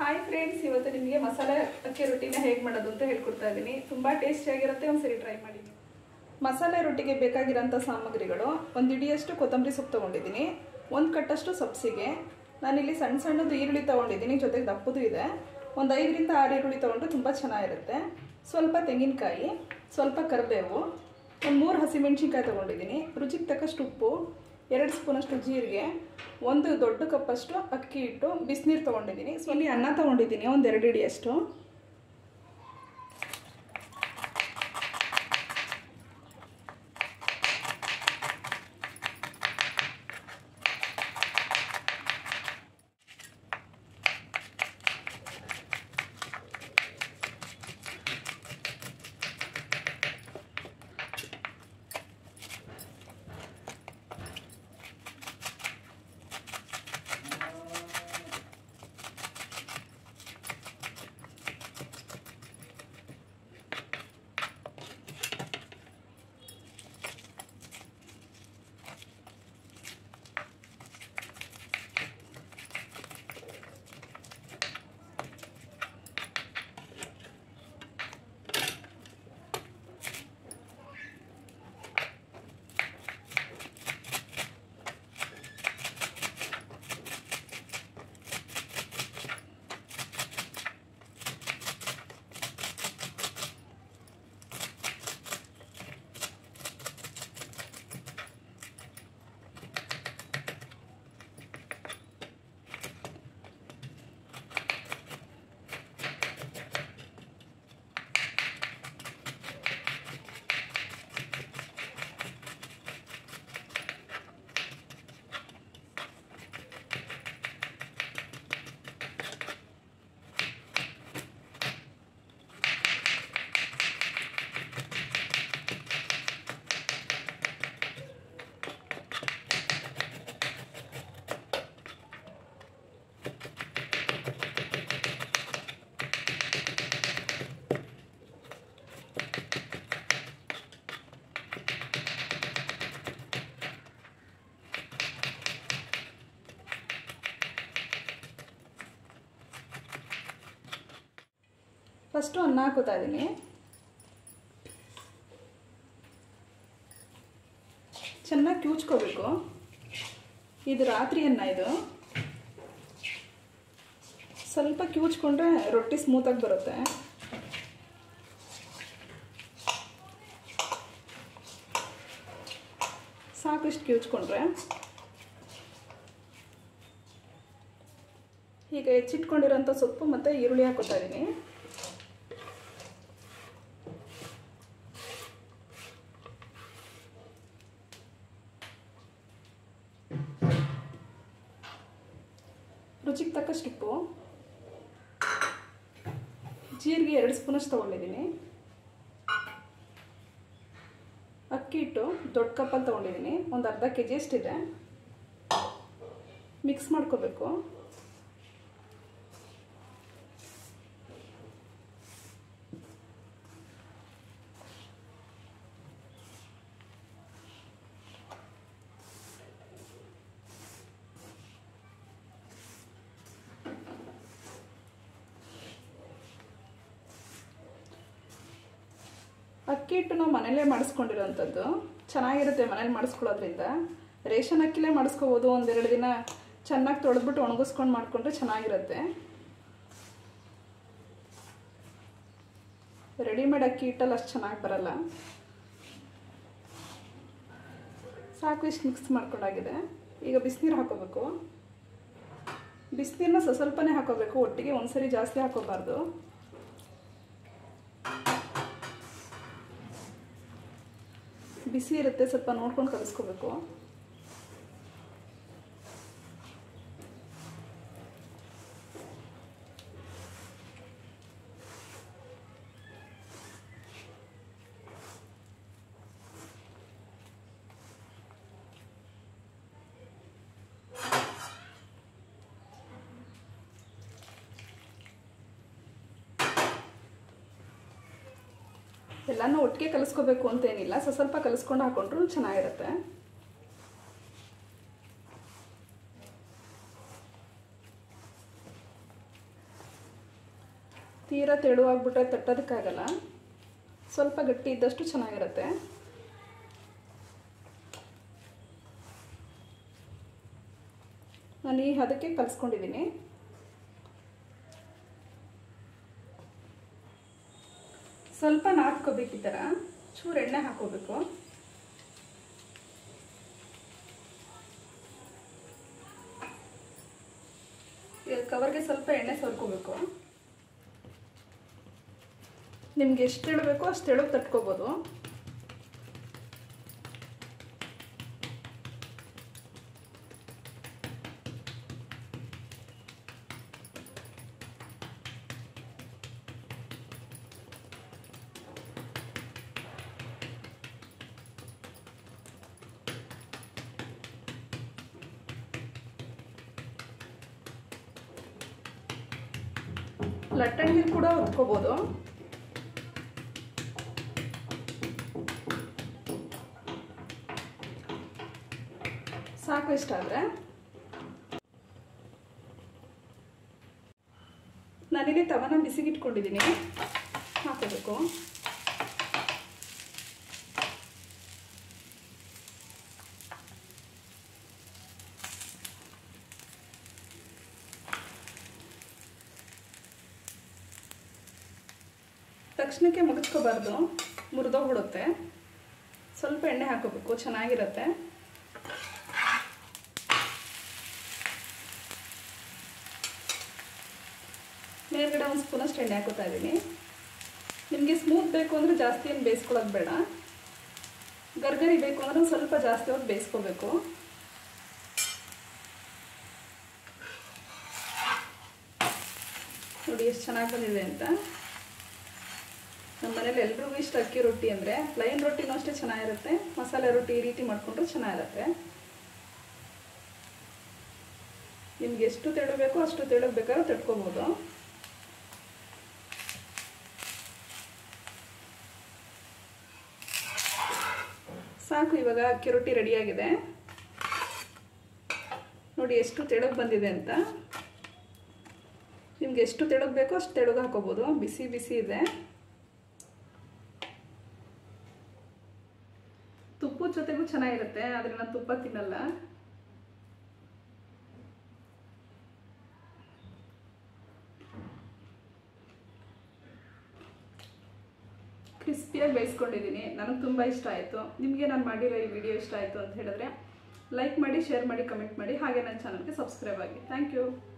hi friends ಇವತ್ತು ನಿಮಗೆ ಮಸಾಲೆ ಅಕ್ಕಿ ರೊಟ್ಟಿನ ಹೇಗೆ ಮಾಡೋದು ಅಂತ ಹೇಳ್ಕೊಡ್ತಾ ಇದ್ದೀನಿ ತುಂಬ ಟೇಸ್ಟಿಯಾಗಿರುತ್ತೆ ಒಂದ್ಸರಿ ಟ್ರೈ ಮಾಡಿ ಮಸಾಲೆ ರೊಟ್ಟಿಗೆ ಬೇಕಾಗಿರೋಂಥ ಸಾಮಗ್ರಿಗಳು ಒಂದು ಇಡಿಯಷ್ಟು ಕೊತ್ತಂಬರಿ ಸೊಪ್ಪು ತೊಗೊಂಡಿದ್ದೀನಿ ಒಂದು ಕಟ್ಟಷ್ಟು ಸಬ್ಸಿಗೆ ನಾನಿಲ್ಲಿ ಸಣ್ಣ ಸಣ್ಣದು ಈರುಳ್ಳಿ ತೊಗೊಂಡಿದ್ದೀನಿ ಜೊತೆಗೆ ದಪ್ಪದು ಇದೆ ಒಂದು ಐದರಿಂದ ಆರು ಈರುಳ್ಳಿ ತೊಗೊಂಡು ತುಂಬ ಚೆನ್ನಾಗಿರುತ್ತೆ ಸ್ವಲ್ಪ ತೆಂಗಿನಕಾಯಿ ಸ್ವಲ್ಪ ಕರಿಬೇವು ಒಂದು ಮೂರು ಹಸಿಮೆಣ್ಸಿನ್ಕಾಯಿ ತೊಗೊಂಡಿದ್ದೀನಿ ರುಚಿಗೆ ತಕ್ಕಷ್ಟು ಉಪ್ಪು ಎರಡು ಸ್ಪೂನಷ್ಟು ಜೀರಿಗೆ ಒಂದು ದೊಡ್ಡ ಕಪ್ಪಷ್ಟು ಅಕ್ಕಿ ಹಿಟ್ಟು ಬಿಸಿನೀರು ತೊಗೊಂಡಿದ್ದೀನಿ ಸೊ ಇಲ್ಲಿ ಅನ್ನ ತೊಗೊಂಡಿದ್ದೀನಿ ಒಂದು ಎರಡು ಇಡಿಯಷ್ಟು ಫಸ್ಟು ಅನ್ನ ಹಾಕೋತಾ ಇದ್ದೀನಿ ಚೆನ್ನಾಗಿ ಕ್ಯೂಚ್ಕೋಬೇಕು ಇದು ರಾತ್ರಿ ಅನ್ನ ಇದು ಸ್ವಲ್ಪ ಕ್ಯೂಚ್ಕೊಂಡ್ರೆ ರೊಟ್ಟಿ ಸ್ಮೂತಾಗಿ ಬರುತ್ತೆ ಸಾಕು ಇಷ್ಟು ಕ್ಯೂಚ್ಕೊಂಡ್ರೆ ಈಗ ಹೆಚ್ಚಿಟ್ಕೊಂಡಿರೋಂಥ ಸೊಪ್ಪು ಮತ್ತು ಈರುಳ್ಳಿ ಹಾಕೋತಾ ಇದ್ದೀನಿ ರುಚಿಗೆ ತಕ್ಕಷ್ಟು ಉಪ್ಪು ಜೀರಿಗೆ ಎರಡು ಸ್ಪೂನಷ್ಟು ತೊಗೊಂಡಿದ್ದೀನಿ ಅಕ್ಕಿ ಹಿಟ್ಟು ದೊಡ್ಡ ಕಪ್ಪಲ್ಲಿ ತೊಗೊಂಡಿದ್ದೀನಿ ಒಂದು ಅರ್ಧ ಕೆ ಜಿ ಅಷ್ಟಿದೆ ಮಿಕ್ಸ್ ಮಾಡ್ಕೋಬೇಕು ಅಕ್ಕಿ ಹಿಟ್ಟು ನಾವು ಮನೇಲೇ ಮಾಡಿಸ್ಕೊಂಡಿರೋವಂಥದ್ದು ಚೆನ್ನಾಗಿರುತ್ತೆ ಮನೇಲಿ ಮಾಡಿಸ್ಕೊಳ್ಳೋದ್ರಿಂದ ರೇಷನ್ ಅಕ್ಕಿಲೇ ಮಾಡಿಸ್ಕೋಬೋದು ಒಂದೆರಡು ದಿನ ಚೆನ್ನಾಗಿ ತೊಳೆದ್ಬಿಟ್ಟು ಒಣಗಿಸ್ಕೊಂಡು ಮಾಡಿಕೊಂಡ್ರೆ ಚೆನ್ನಾಗಿರುತ್ತೆ ರೆಡಿಮೇಡ್ ಅಕ್ಕಿ ಹಿಟ್ಟಲ್ಲಿ ಅಷ್ಟು ಚೆನ್ನಾಗಿ ಬರಲ್ಲ ಸಾಕು ಇಷ್ಟು ಮಿಕ್ಸ್ ಮಾಡ್ಕೊಂಡಾಗಿದೆ ಈಗ ಬಿಸಿನೀರು ಹಾಕೋಬೇಕು ಬಿಸಿನೀರನ್ನ ಸ್ವಲ್ಪನೇ ಹಾಕೋಬೇಕು ಒಟ್ಟಿಗೆ ಒಂದ್ಸರಿ ಜಾಸ್ತಿ ಹಾಕೋಬಾರ್ದು ಬಿಸಿ ಇರುತ್ತೆ ಸ್ವಲ್ಪ ನೋಡ್ಕೊಂಡು ಕಲಿಸ್ಕೋಬೇಕು ಎಲ್ಲನೂ ಒಟ್ಟಿಗೆ ಕಲಿಸ್ಕೋಬೇಕು ಅಂತೇನಿಲ್ಲ ಸೊ ಸ್ವಲ್ಪ ಕಲಿಸ್ಕೊಂಡು ಹಾಕೊಂಡ್ರು ಚೆನ್ನಾಗಿರುತ್ತೆ ತೀರಾ ತೆಳುವಾಗ್ಬಿಟ್ರೆ ತಟ್ಟೋದಕ್ಕಾಗಲ್ಲ ಸ್ವಲ್ಪ ಗಟ್ಟಿ ಇದ್ದಷ್ಟು ಚೆನ್ನಾಗಿರುತ್ತೆ ನಾನು ಈ ಹದಕ್ಕೆ ಕಲಿಸ್ಕೊಂಡಿದ್ದೀನಿ ಸ್ವಲ್ಪ ನಾದ್ಕೋಬೇಕು ಈ ಥರ ಚೂರು ಎಣ್ಣೆ ಹಾಕೋಬೇಕು ಕವರ್ಗೆ ಸ್ವಲ್ಪ ಎಣ್ಣೆ ಸೋರ್ಕೋಬೇಕು ನಿಮ್ಗೆ ಎಷ್ಟು ಇಡಬೇಕು ಅಷ್ಟು ತೆಳುಗೆ ತಟ್ಕೋಬೋದು ಲಟ್ಟಣಿಗೆ ಕೂಡ ಹೊತ್ಕೋಬೋದು ಸಾಕು ಇಷ್ಟ ಆದರೆ ನಾನಿಲ್ಲಿ ತವನ ಬಿಸಿಗಿಟ್ಕೊಂಡಿದ್ದೀನಿ ಹಾಕೋಬೇಕು ತಕ್ಷಣಕ್ಕೆ ಮುಗಿಸ್ಕೋಬಾರ್ದು ಮುರಿದೋಗ್ಬಿಡುತ್ತೆ ಸ್ವಲ್ಪ ಎಣ್ಣೆ ಹಾಕೋಬೇಕು ಚೆನ್ನಾಗಿರುತ್ತೆ ಮೇಲ್ಗಡೆ ಒಂದು ಸ್ಪೂನಷ್ಟು ಎಣ್ಣೆ ಹಾಕೋತಾ ಇದ್ದೀನಿ ನಿಮಗೆ ಸ್ಮೂತ್ ಬೇಕು ಅಂದರೆ ಜಾಸ್ತಿ ಏನು ಬೇಯಿಸ್ಕೊಳ್ಳೋದು ಬೇಡ ಗರ್ಗರಿ ಬೇಕು ಅಂದರೆ ಸ್ವಲ್ಪ ಜಾಸ್ತಿ ಹೊತ್ತು ಬೇಯಿಸ್ಕೋಬೇಕು ನೋಡಿ ಎಷ್ಟು ಚೆನ್ನಾಗಿ ಬಂದಿದೆ ಅಂತ ನಮ್ಮ ಮನೇಲಿ ಎಲ್ರಿಗೂ ಇಷ್ಟ ಅಕ್ಕಿ ರೊಟ್ಟಿ ಅಂದರೆ ಪ್ಲೈನ್ ರೊಟ್ಟಿನೂ ಅಷ್ಟೇ ಚೆನ್ನಾಗಿರುತ್ತೆ ಮಸಾಲೆ ರೊಟ್ಟಿ ಈ ರೀತಿ ಮಾಡಿಕೊಂಡ್ರೆ ಚೆನ್ನಾಗಿರುತ್ತೆ ನಿಮ್ಗೆ ಎಷ್ಟು ತೆಳು ಬೇಕೋ ಅಷ್ಟು ತೆಳು ಬೇಕಾದ್ರೂ ತಟ್ಕೋಬೋದು ಸಾಕು ಇವಾಗ ಅಕ್ಕಿ ರೊಟ್ಟಿ ರೆಡಿಯಾಗಿದೆ ನೋಡಿ ಎಷ್ಟು ತೆಳುಗೆ ಬಂದಿದೆ ಅಂತ ನಿಮ್ಗೆ ಎಷ್ಟು ತೆಳುಗೆ ಬೇಕೋ ಅಷ್ಟು ತೆಳುಗೆ ಹಾಕೋಬೋದು ಬಿಸಿ ಬಿಸಿ ಇದೆ ತುಪ್ಪದ ಜೊತೆಗೂ ಚೆನ್ನಾಗಿರುತ್ತೆ ಆದರೆ ನಾನು ತುಪ್ಪ ತಿನ್ನಲ್ಲ ಕ್ರಿಸ್ಪಿಯಾಗಿ ಬೇಯಿಸ್ಕೊಂಡಿದ್ದೀನಿ ನನಗೆ ತುಂಬ ಇಷ್ಟ ಆಯಿತು ನಿಮಗೆ ನಾನು ಮಾಡಿರೋ ಈ ವಿಡಿಯೋ ಇಷ್ಟ ಆಯಿತು ಅಂತ ಹೇಳಿದ್ರೆ ಲೈಕ್ ಮಾಡಿ ಶೇರ್ ಮಾಡಿ ಕಮೆಂಟ್ ಮಾಡಿ ಹಾಗೆ ನನ್ನ ಚಾನಲ್ಗೆ ಸಬ್ಸ್ಕ್ರೈಬ್ ಆಗಿ ಥ್ಯಾಂಕ್ ಯು